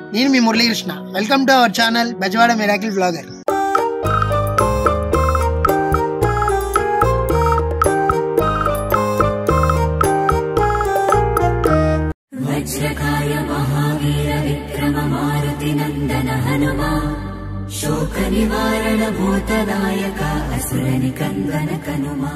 నేను మీ Muralikrishna welcome to our channel Bezawada miracle blogger वज्रकाय महावीर विक्रम मारुति नन्दन हनुमा शोकनिवारण भूतदायक असुर निकन्दन कनुमा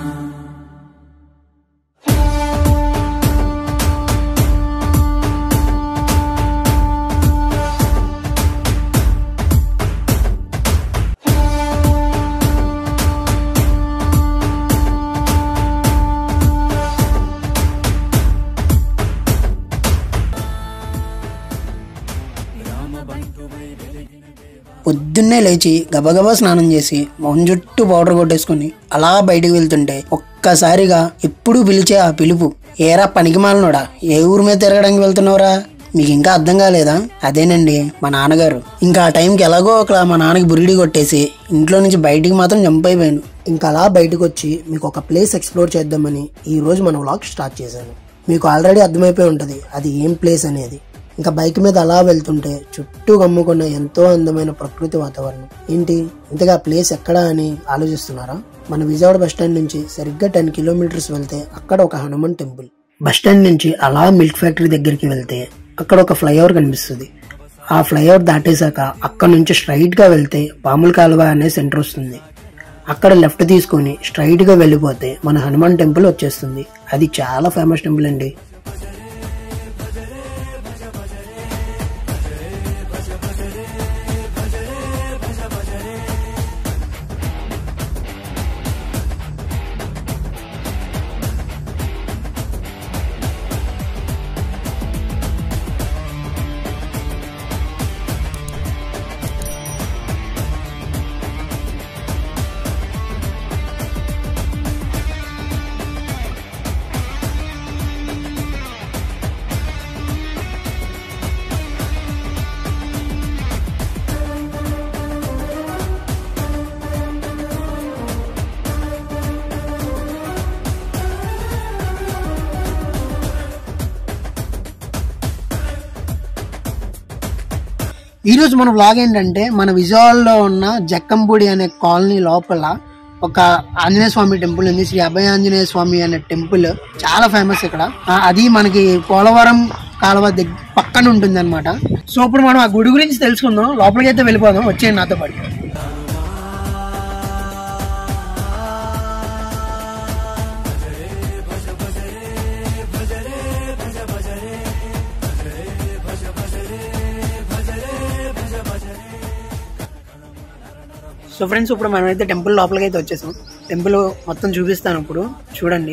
పొద్దున్నే లేచి గబగబా స్నానం చేసి మొహం చుట్టూ పౌడర్ కొట్టేసుకుని అలా బయటికి వెళ్తుంటే ఒక్కసారిగా ఎప్పుడు పిలిచే ఆ పిలుపు ఏరా పనికి మాలనోడా ఏ ఊరి మీద తిరగడానికి వెళ్తున్నావురా మీకు ఇంకా అర్థం కాలేదా అదేనండి మా నాన్నగారు ఇంకా ఆ టైంకి ఎలాగో ఒకలా మా నాన్నకి బురిడి కొట్టేసి ఇంట్లో నుంచి బయటికి మాత్రం జంప్ అయిపోయాను ఇంకా అలా బయటకు వచ్చి మీకు ఒక ప్లేస్ ఎక్స్ప్లోర్ చేద్దామని ఈ రోజు మన వ్లాగ్ స్టార్ట్ చేశాను మీకు ఆల్రెడీ అర్థమైపోయి ఉంటుంది అది ఏం ప్లేస్ అనేది ఇంకా బైక్ మీద అలా వెళ్తుంటే చుట్టూ గమ్ముకున్న ఎంతో అందమైన ప్రకృతి వాతావరణం ఏంటి ఇంతగా ప్లేస్ ఎక్కడా అని ఆలోచిస్తున్నారా మన విజయవాడ బస్ స్టాండ్ నుంచి సరిగ్గా టెన్ కిలోమీటర్స్ వెళ్తే అక్కడ ఒక హనుమాన్ టెంపుల్ బస్ స్టాండ్ నుంచి అలా మిల్క్ ఫ్యాక్టరీ దగ్గరికి వెళ్తే అక్కడ ఒక ఫ్లైఓవర్ కనిపిస్తుంది ఆ ఫ్లైఓవర్ దాటేశాక అక్కడ నుంచి స్ట్రైట్ గా వెళ్తే పాముల కాలువ అనే సెంటర్ వస్తుంది అక్కడ లెఫ్ట్ తీసుకొని స్ట్రైట్ గా వెళ్ళిపోతే మన హనుమాన్ టెంపుల్ వచ్చేస్తుంది అది చాలా ఫేమస్ టెంపుల్ అండి ఈ రోజు మన వ్లాగ్ ఏంటంటే మన విజయవాడలో ఉన్న జక్కంపూడి అనే కాలనీ లోపల ఒక ఆంజనేయ స్వామి టెంపుల్ ఉంది శ్రీ అభయ ఆంజనేయ స్వామి అనే టెంపుల్ చాలా ఫేమస్ ఇక్కడ ఆ, అది మనకి పోలవరం కాలువ దగ్గర పక్కన ఉంటుంది అనమాట సో ఇప్పుడు మనం ఆ గుడి గురించి తెలుసుకుందాం లోపలికి అయితే వెళ్ళిపోదాం వచ్చేయండి నాతో పాటు సో ఫ్రెండ్స్ ఇప్పుడు మనం అయితే టెంపుల్ లోపలికి అయితే వచ్చేసాం టెంపుల్ మొత్తం చూపిస్తాను ఇప్పుడు చూడండి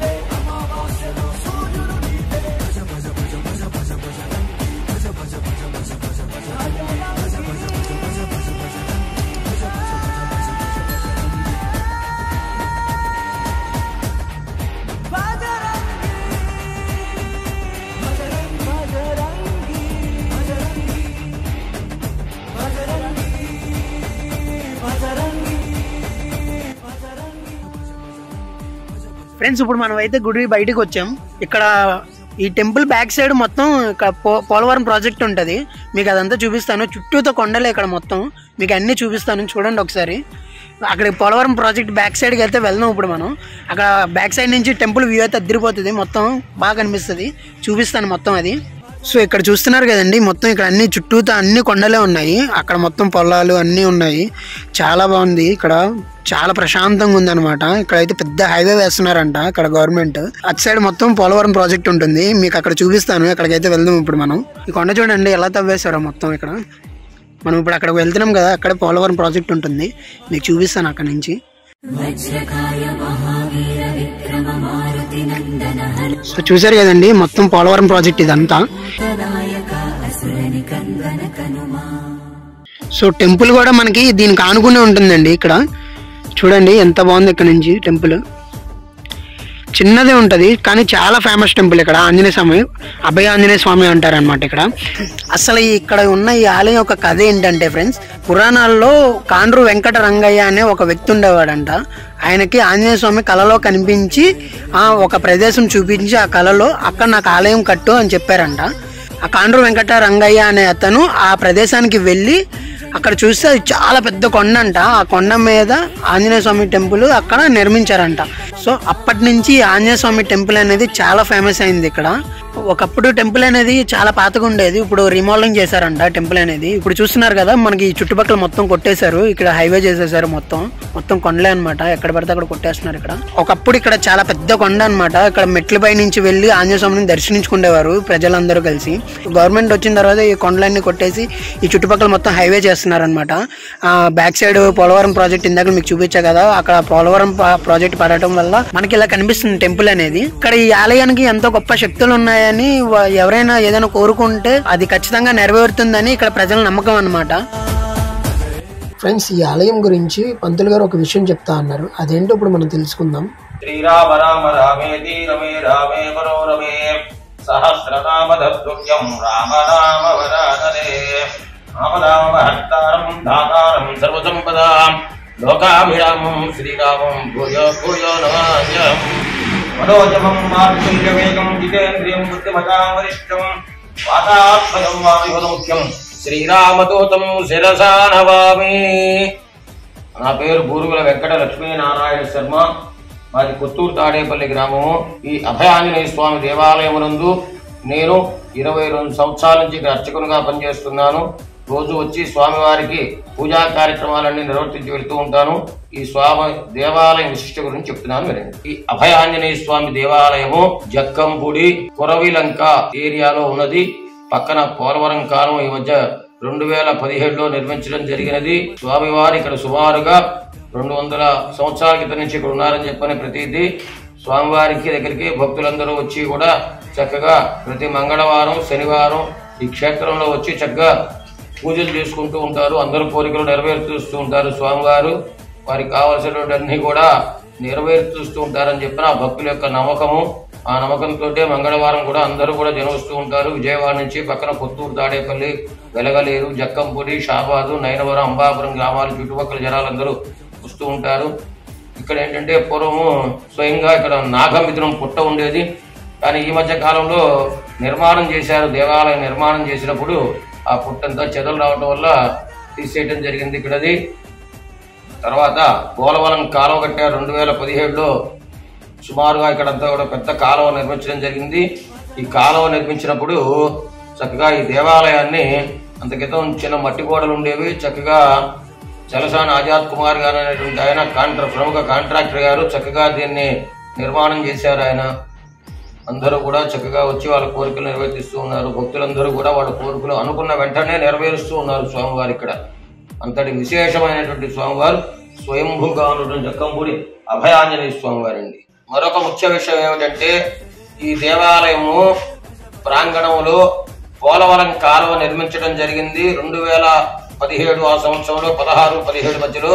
ఫ్రెండ్స్ ఇప్పుడు మనం అయితే గుడి బయటకు వచ్చాం ఇక్కడ ఈ టెంపుల్ బ్యాక్ సైడ్ మొత్తం ఇక్కడ పో- పోలవరం ప్రాజెక్ట్ ఉంటుంది మీకు అదంతా చూపిస్తాను చుట్టూతో కొండలే ఇక్కడ మొత్తం మీకు అన్నీ చూపిస్తాను చూడండి ఒకసారి అక్కడ పోలవరం ప్రాజెక్ట్ బ్యాక్ సైడ్కి వెళ్తే వెళ్దాం ఇప్పుడు మనం అక్కడ బ్యాక్ సైడ్ నుంచి టెంపుల్ వ్యూ అయితే అద్దరిపోతుంది మొత్తం బాగా కనిపిస్తుంది చూపిస్తాను మొత్తం అది సో ఇక్కడ చూస్తున్నారు కదండి మొత్తం ఇక్కడ అన్ని చుట్టూతో అన్ని కొండలే ఉన్నాయి అక్కడ మొత్తం పొలాలు అన్నీ ఉన్నాయి చాలా బాగుంది ఇక్కడ చాలా ప్రశాంతంగా ఉంది అనమాట ఇక్కడ అయితే పెద్ద హైవే వేస్తున్నారంట ఇక్కడ గవర్నమెంట్ అటు సైడ్ మొత్తం పోలవరం ప్రాజెక్ట్ ఉంటుంది మీకు అక్కడ చూపిస్తాను అక్కడికైతే వెళ్దాం ఇప్పుడు మనం ఈ కొండ చూడండి ఎలా తవ్వేశారో మొత్తం ఇక్కడ మనం ఇప్పుడు అక్కడికి వెళ్తున్నాం కదా అక్కడ పోలవరం ప్రాజెక్ట్ ఉంటుంది మీకు చూపిస్తాను అక్కడ నుంచి वज्रकाय महावीर विक्रम मारुति नन्दन సో చూసారు కదండి మొత్తం పోలవరం ప్రాజెక్ట్ ఇదంతా हनुमदायक असुर निकन्दन कनुमा సో టెంపుల్ కూడా మనకి దీనికి ఆనుకునే ఉంటుందండి ఇక్కడ చూడండి ఎంత బాగుంది ఇక్కడ నుంచి టెంపుల్ చిన్నదే ఉంటది కానీ చాలా ఫేమస్ టెంపుల్ ఇక్కడ ఆంజనేయ స్వామి అభయ ఆంజనేయ స్వామి అంటారు అనమాట ఇక్కడ అసలు ఈ ఇక్కడ ఉన్న ఈ ఆలయం యొక్క కథ ఏంటంటే ఫ్రెండ్స్ పురాణాల్లో కాండ్రు వెంకట రంగయ్య అనే ఒక వ్యక్తి ఉండేవాడంట ఆయనకి ఆంజనేయ స్వామి కళలో కనిపించి ఆ ఒక ప్రదేశం చూపించి ఆ కళలో అక్కడ నాకు ఆలయం కట్టు అని చెప్పారంట ఆ కాండ్రు వెంకట రంగయ్య అనే అతను ఆ ప్రదేశానికి వెళ్ళి అక్కడ చూస్తే అది చాలా పెద్ద కొండ అంట ఆ కొండ మీద ఆంజనేయ స్వామి టెంపుల్ అక్కడ నిర్మించారంట సో అప్పటి నుంచి ఈ ఆంజనేయ స్వామి టెంపుల్ అనేది చాలా ఫేమస్ అయింది ఇక్కడ ఒకప్పుడు టెంపుల్ అనేది చాలా పాతగా ఉండేది ఇప్పుడు రీమోడలింగ్ చేశారంట టెంపుల్ అనేది ఇప్పుడు చూస్తున్నారు కదా మనకి ఈ చుట్టుపక్కల మొత్తం కొట్టేశారు ఇక్కడ హైవే చేసేసారు మొత్తం మొత్తం కొండలే అనమాట ఎక్కడ పడితే అక్కడ కొట్టేస్తున్నారు ఇక్కడ ఒకప్పుడు ఇక్కడ చాలా పెద్ద కొండ అనమాట ఇక్కడ మెట్లపై నుంచి వెళ్ళి ఆంజనేయ స్వామిని దర్శించుకునేవారు ప్రజలందరూ కలిసి గవర్నమెంట్ వచ్చిన తర్వాత ఈ కొండలన్నీ కొట్టేసి ఈ చుట్టుపక్కల మొత్తం హైవే చేస్తున్నారు అనమాట బ్యాక్ సైడ్ పోలవరం ప్రాజెక్ట్ ఇందాక మీకు చూపించా కదా అక్కడ పోలవరం పా- ప్రాజెక్ట్ పడటం వల్ల మనకి ఇలా కనిపిస్తుంది టెంపుల్ అనేది ఇక్కడ ఈ ఆలయానికి ఎంతో గొప్ప శక్తులు ఉన్నాయని వా- ఎవరైనా ఏదైనా కోరుకుంటే అది ఖచ్చితంగా నెరవేరుతుందని ఇక్కడ ప్రజల నమ్మకం అన్నమాట ఫ్రెండ్స్ ఈ ఆలయం గురించి పంతులు గారు ఒక విషయం చెప్తా అన్నారు అదేంటో ఇప్పుడు మనం తెలుసుకుందాం శ్రీరామ రామ రామేతి రమే రామే మనోరమే సహస్రనామ తత్తుల్యం రామ రామ వరాననే రామ రామ హర్తారం ధాతారం సర్వసంపదాం లోకాభిరామం శ్రీరామం భూయ భూయ నమామ్యం మనోజమం మార్గం జితేంద్రియం బుద్ధిమతాం వరిష్టం వాతాత్మజం వాయుముఖ్యం శ్రీరామదూతం శిరసా నవామి నా పేరు బూరుగుల వెంకట లక్ష్మీనారాయణ శర్మ మాది కొత్తూరు తాడేపల్లి గ్రామము ఈ అభయాంజనేయ స్వామి దేవాలయమునందు నేను ఇరవై రెండు సంవత్సరాల నుంచి ఇక్కడ అర్చకునిగా పనిచేస్తున్నాను రోజు వచ్చి స్వామివారికి పూజా కార్యక్రమాలన్నీ నిర్వర్తించి వెళ్తూ ఉంటాను ఈ స్వామి దేవాలయం విశిష్ట గురించి చెప్తున్నాను వినండి ఈ అభయాంజనేయ స్వామి దేవాలయము జక్కంపూడి కొరవిలంక ఏరియాలో ఉన్నది పక్కన పోలవరం కాలం ఈ మధ్య రెండు వేల పదిహేడులో నిర్మించడం జరిగినది స్వామివారు ఇక్కడ సుమారుగా రెండు వందల సంవత్సరాల క్రితం నుంచి ఇక్కడ ఉన్నారని చెప్పని ప్రతీది స్వామివారికి దగ్గరికి భక్తులందరూ వచ్చి కూడా చక్కగా ప్రతి మంగళవారం శనివారం ఈ క్షేత్రంలో వచ్చి చక్కగా పూజలు చేసుకుంటూ ఉంటారు అందరూ కోరికలు నెరవేరుతూ ఉంటారు స్వామివారు వారికి కావలసినవన్నీ కూడా నెరవేరుతూ ఉంటారని చెప్పిన ఆ భక్తుల యొక్క నమ్మకము ఆ నమ్మకంతో మంగళవారం కూడా అందరూ కూడా జనం వస్తూ ఉంటారు విజయవాడ నుంచి పక్కన కొత్తూరు తాడేపల్లి వెలగలేరు జక్కంపూడి షాబాదు నయనవరం అంబాపురం గ్రామాల చుట్టుపక్కల జనాలందరూ వస్తూ ఉంటారు ఇక్కడ ఏంటంటే పూర్వము స్వయంగా ఇక్కడ నాగమిత్రం పుట్ట ఉండేది కానీ ఈ మధ్య కాలంలో నిర్మాణం చేశారు దేవాలయం నిర్మాణం చేసినప్పుడు ఆ పుట్టంతా చెదలు రావడం వల్ల తీసేయటం జరిగింది ఇక్కడది తర్వాత పోలవరం కాలువ కట్టారు రెండు వేల పదిహేడులో సుమారుగా ఇక్కడంతా కూడా పెద్ద కాలువ నిర్మించడం జరిగింది ఈ కాలువ నిర్మించినప్పుడు చక్కగా ఈ దేవాలయాన్ని అంత క్రితం చిన్న మట్టి గోడలు ఉండేవి చక్కగా చలసాని ఆజాద్ కుమార్ గారు అనేటువంటి ఆయన కాంట్రా ప్రముఖ కాంట్రాక్టర్ గారు చక్కగా దీన్ని నిర్మాణం చేశారు ఆయన అందరూ కూడా చక్కగా వచ్చి వాళ్ళ కోరికలు నెరవేర్తిస్తూ ఉన్నారు భక్తులందరూ కూడా వాళ్ళ కోరికలు అనుకున్న వెంటనే నెరవేరుస్తూ ఉన్నారు స్వామివారు ఇక్కడ అంతటి విశేషమైనటువంటి స్వామివారు స్వయంభూగా ఉన్నటువంటి జక్కంపూడి అభయాంజనేయ స్వామివారండి మరొక ముఖ్య విషయం ఏమిటంటే ఈ దేవాలయము ప్రాంగణంలో పోలవరం కాలువ నిర్మించడం జరిగింది రెండు వేల పదిహేడు ఆ సంవత్సరంలో పదహారు పదిహేడు మధ్యలో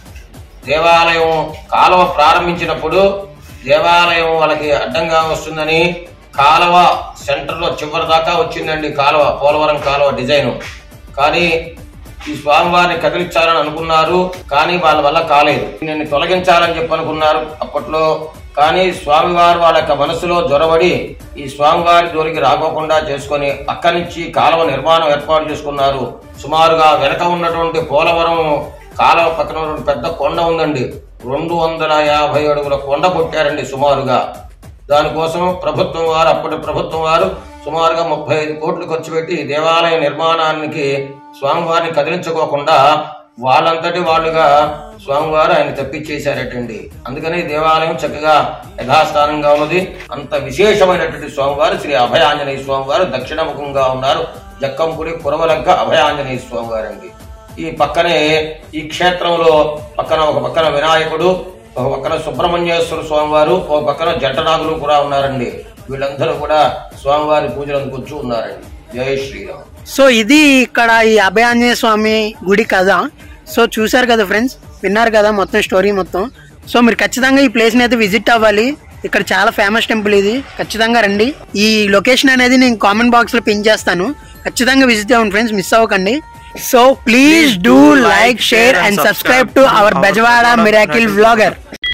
దేవాలయం కాలువ ప్రారంభించినప్పుడు దేవాలయం వాళ్ళకి అడ్డంగా వస్తుందని కాలువ సెంటర్లో చివరి దాకా వచ్చిందండి కాలువ పోలవరం కాలువ డిజైన్ కానీ ఈ స్వామివారిని కదిలించాలని అనుకున్నారు కానీ వాళ్ళ వల్ల కాలేదు నేను తొలగించాలని చెప్పి అనుకున్నారు అప్పట్లో కానీ స్వామివారు వాళ్ళ యొక్క మనసులో జొరబడి ఈ స్వామివారి జోలికి రాకోకుండా చేసుకొని అక్కడి నుంచి కాలువ నిర్మాణం ఏర్పాటు చేసుకున్నారు సుమారుగా వెనక ఉన్నటువంటి పోలవరం కాలువ పక్కన ఉన్నటువంటి పెద్ద కొండ ఉందండి రెండు వందల యాభై అడుగుల కొండ కొట్టారండి సుమారుగా దానికోసం ప్రభుత్వం వారు అప్పటి ప్రభుత్వం వారు సుమారుగా ముప్పై ఐదు కోట్లు ఖర్చు పెట్టి ఈ దేవాలయ నిర్మాణానికి స్వామివారిని కదిలించుకోకుండా వాళ్ళంతటి వాళ్ళుగా స్వామివారు ఆయన తప్పించేశారటండి అందుకని ఈ దేవాలయం చక్కగా యథాస్థానంగా ఉన్నది అంత విశేషమైనటువంటి స్వామివారు శ్రీ అభయాంజనేయ స్వామివారు దక్షిణముఖంగా ఉన్నారు జక్కంపుడి కురవలంక అభయాంజనేయ స్వామివారు అండి ఈ పక్కనే ఈ క్షేత్రంలో పక్కన ఒక పక్కన వినాయకుడు ఒక పక్కన సుబ్రహ్మణ్యేశ్వర స్వామివారు ఒక పక్కన జంటనాగులు కూడా ఉన్నారండి వీళ్ళందరూ కూడా స్వామివారి పూజలు అందుకొచ్చి ఉన్నారండి జై శ్రీరామ్ సో ఇది ఇక్కడ ఈ అభయాంజనేయ స్వామి గుడి కథ సో చూశారు కదా ఫ్రెండ్స్ విన్నారు కదా మొత్తం స్టోరీ మొత్తం సో మీరు ఖచ్చితంగా ఈ ప్లేస్ని అయితే విజిట్ అవ్వాలి ఇక్కడ చాలా ఫేమస్ టెంపుల్ ఇది ఖచ్చితంగా రండి ఈ లొకేషన్ అనేది నేను కామెంట్ బాక్స్లో పిన్ చేస్తాను ఖచ్చితంగా విజిట్ అవ్వండి ఫ్రెండ్స్ మిస్ అవ్వకండి so please do like share and subscribe to our Bezawada miracle vlogger